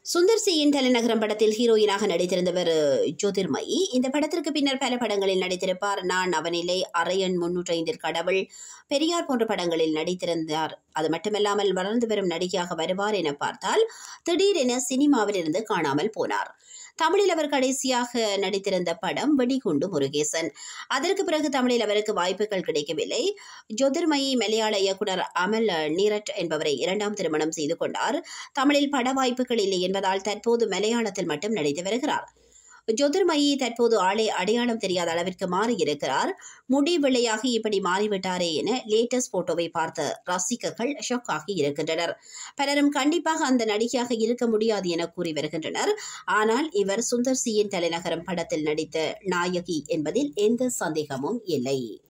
சுந்தர் சியின் தலைநகரம் படத்தில் ஹீரோயினாக நடித்திருந்தவர் ஜோதிர்மயி இந்த படத்திற்கு பின்னர் பல படங்களில் நடித்திருப்பார் நான் அவனிலே அரையன் முன்னூற்றி ஐந்தில் கடவுள் பெரியார் போன்ற படங்களில் நடித்திருந்தார் அது மட்டுமல்லாமல் வளர்ந்து வரும் நடிகையாக வருவார் என பார்த்தால் திடீரென சினிமாவில் இருந்து காணாமல் போனார் தமிழில் அவர் கடைசியாக நடித்திருந்த படம் வெடிகுண்டு முருகேசன் அதற்கு பிறகு தமிழில் அவருக்கு வாய்ப்புகள் கிடைக்கவில்லை ஜோதிர்மயி மலையாள இயக்குனர் அமல் நீரட் என்பவரை இரண்டாம் திருமணம் செய்து கொண்டார் தமிழில் பட வாய்ப்புகள் இல்லை என்பதால் தற்போது மலையாளத்தில் மட்டும் நடித்து வருகிறார் ஜோதிர்மயி தற்போது ஆளை அடையாளம் தெரியாத அளவிற்கு மாறியிருக்கிறார் முடி வெள்ளையாகி இப்படி மாறிவிட்டாரே என லேட்டஸ்ட் போட்டோவை பார்த்த ரசிகர்கள் ஷாக் ஆகி இருக்கின்றனர் பலரும் கண்டிப்பாக அந்த நடிகையாக இருக்க முடியாது என கூறி வருகின்றனர் ஆனால் இவர் சுந்தர் சியின் தலைநகரம் படத்தில் நடித்த நாயகி என்பதில் எந்த சந்தேகமும் இல்லை